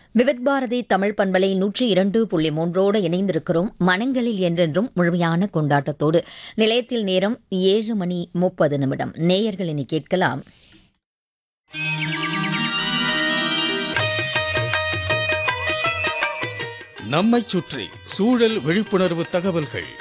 விவித் பாரதி தமிழ் பண்பலை நூற்றி இரண்டு புள்ளி மூன்றோடு இணைந்திருக்கிறோம் மனங்களில் என்றென்றும் முழுமையான கொண்டாட்டத்தோடு நிலையத்தில் நேரம் ஏழு மணி முப்பது நிமிடம் நேயர்கள் இனி கேட்கலாம் நம்மைச் சுற்றி சூழல் விழிப்புணர்வு தகவல்கள்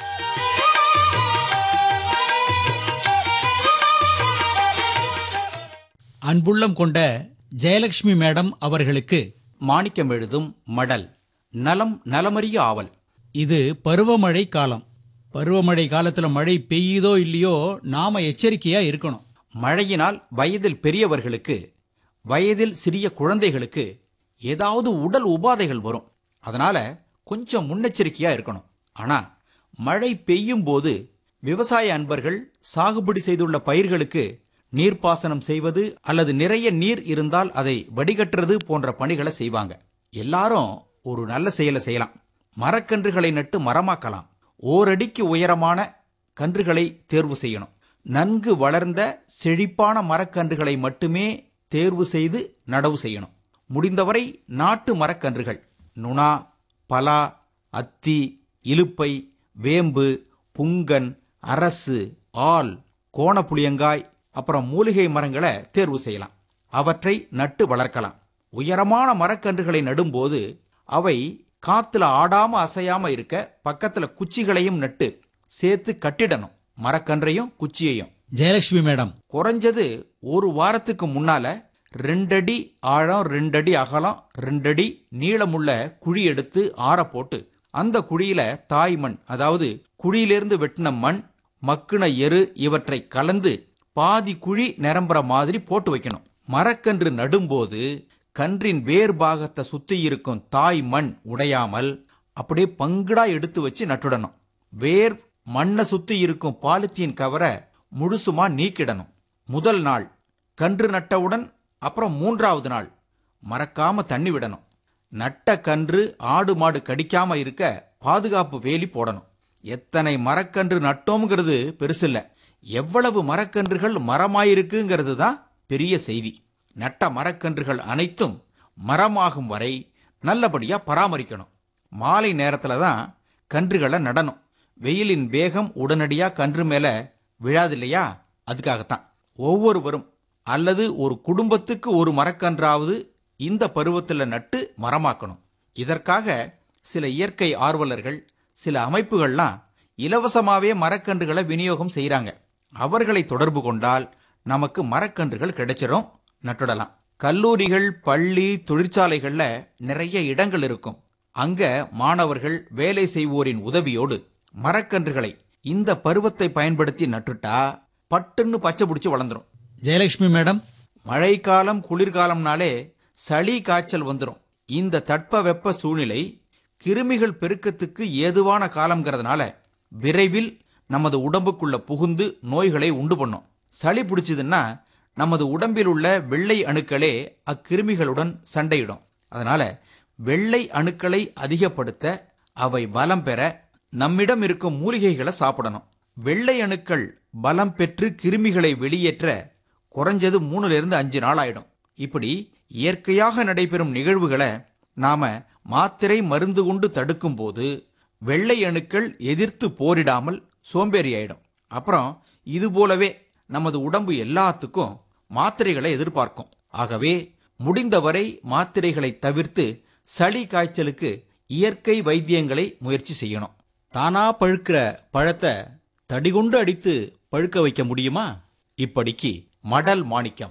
அன்புள்ளம் கொண்ட ஜெயலட்சுமி மேடம் அவர்களுக்கு மாணிக்கம் எழுதும் மடல் நலம் நலமறிய ஆவல் இது பருவமழை காலம் பருவமழை காலத்துல மழை பெய்யுதோ இல்லையோ நாம எச்சரிக்கையா இருக்கணும் மழையினால் வயதில் பெரியவர்களுக்கு வயதில் சிறிய குழந்தைகளுக்கு ஏதாவது உடல் உபாதைகள் வரும் அதனால கொஞ்சம் முன்னெச்சரிக்கையா இருக்கணும் ஆனா மழை பெய்யும் போது விவசாய அன்பர்கள் சாகுபடி செய்துள்ள பயிர்களுக்கு நீர்ப்பாசனம் செய்வது அல்லது நிறைய நீர் இருந்தால் அதை வடிகட்டுறது போன்ற பணிகளை செய்வாங்க எல்லாரும் ஒரு நல்ல செயலை செய்யலாம் மரக்கன்றுகளை நட்டு மரமாக்கலாம் ஓரடிக்கு உயரமான கன்றுகளை தேர்வு செய்யணும் நன்கு வளர்ந்த செழிப்பான மரக்கன்றுகளை மட்டுமே தேர்வு செய்து நடவு செய்யணும் முடிந்தவரை நாட்டு மரக்கன்றுகள் நுணா பலா அத்தி இலுப்பை வேம்பு புங்கன் அரசு ஆல் கோணப்புளியங்காய் அப்புறம் மூலிகை மரங்களை தேர்வு செய்யலாம் அவற்றை நட்டு வளர்க்கலாம் உயரமான மரக்கன்றுகளை நடும்போது அவை காத்துல ஆடாம அசையாம இருக்க பக்கத்துல குச்சிகளையும் நட்டு சேர்த்து கட்டிடணும் மரக்கன்றையும் குச்சியையும் ஜெயலட்சுமி மேடம் குறைஞ்சது ஒரு வாரத்துக்கு முன்னால ரெண்டடி ஆழம் ரெண்டடி அகலம் ரெண்டடி நீளமுள்ள குழி எடுத்து ஆற போட்டு அந்த குழியில தாய் மண் அதாவது குழியிலிருந்து வெட்டின மண் மக்குன எரு இவற்றை கலந்து பாதி குழி நிரம்புற மாதிரி போட்டு வைக்கணும் மரக்கன்று நடும்போது கன்றின் வேர் பாகத்தை சுத்தி இருக்கும் தாய் மண் உடையாமல் அப்படியே பங்குடா எடுத்து வச்சு நட்டுடணும் வேர் மண்ணை சுத்தி இருக்கும் பாலித்தீன் கவரை முழுசுமா நீக்கிடணும் முதல் நாள் கன்று நட்டவுடன் அப்புறம் மூன்றாவது நாள் மறக்காம தண்ணி விடணும் நட்ட கன்று ஆடு மாடு கடிக்காம இருக்க பாதுகாப்பு வேலி போடணும் எத்தனை மரக்கன்று நட்டோம்ங்கிறது பெருசில்ல எவ்வளவு மரக்கன்றுகள் மரமாயிருக்குங்கிறது தான் பெரிய செய்தி நட்ட மரக்கன்றுகள் அனைத்தும் மரமாகும் வரை நல்லபடியா பராமரிக்கணும் மாலை நேரத்துல தான் கன்றுகளை நடணும் வெயிலின் வேகம் உடனடியா கன்று மேல விழாதில்லையா அதுக்காகத்தான் ஒவ்வொருவரும் அல்லது ஒரு குடும்பத்துக்கு ஒரு மரக்கன்றாவது இந்த பருவத்துல நட்டு மரமாக்கணும் இதற்காக சில இயற்கை ஆர்வலர்கள் சில அமைப்புகள்லாம் இலவசமாவே மரக்கன்றுகளை விநியோகம் செய்றாங்க அவர்களை தொடர்பு கொண்டால் நமக்கு மரக்கன்றுகள் கிடைச்சிரும் நட்டுடலாம் கல்லூரிகள் பள்ளி தொழிற்சாலைகள்ல நிறைய இடங்கள் இருக்கும் அங்க மாணவர்கள் வேலை செய்வோரின் உதவியோடு மரக்கன்றுகளை இந்த பருவத்தை பயன்படுத்தி நட்டுட்டா பட்டுன்னு பச்சை பிடிச்சு வளர்ந்துரும் ஜெயலட்சுமி மேடம் மழைக்காலம் குளிர்காலம்னாலே சளி காய்ச்சல் வந்துடும் இந்த தட்ப வெப்ப சூழ்நிலை கிருமிகள் பெருக்கத்துக்கு ஏதுவான காலம்ங்கிறதுனால விரைவில் நமது உடம்புக்குள்ள புகுந்து நோய்களை உண்டு பண்ணும் சளி பிடிச்சதுன்னா நமது உடம்பில் உள்ள வெள்ளை அணுக்களே அக்கிருமிகளுடன் சண்டையிடும் அதனால வெள்ளை அணுக்களை அதிகப்படுத்த அவை பலம் பெற நம்மிடம் இருக்கும் மூலிகைகளை சாப்பிடணும் வெள்ளை அணுக்கள் பலம் பெற்று கிருமிகளை வெளியேற்ற குறைஞ்சது மூணுல இருந்து அஞ்சு நாள் ஆயிடும் இப்படி இயற்கையாக நடைபெறும் நிகழ்வுகளை நாம மாத்திரை மருந்து கொண்டு தடுக்கும் போது வெள்ளை அணுக்கள் எதிர்த்து போரிடாமல் சோம்பேறி ஆயிடும் அப்புறம் இது போலவே நமது உடம்பு எல்லாத்துக்கும் மாத்திரைகளை எதிர்பார்க்கும் ஆகவே முடிந்தவரை மாத்திரைகளை தவிர்த்து சளி காய்ச்சலுக்கு இயற்கை வைத்தியங்களை முயற்சி செய்யணும் தானா பழுக்கிற பழத்தை தடிகொண்டு அடித்து பழுக்க வைக்க முடியுமா இப்படிக்கு மடல் மாணிக்கம்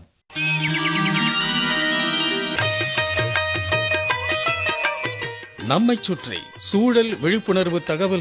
நம்மைச் சுற்றி சூழல் விழிப்புணர்வு தகவல்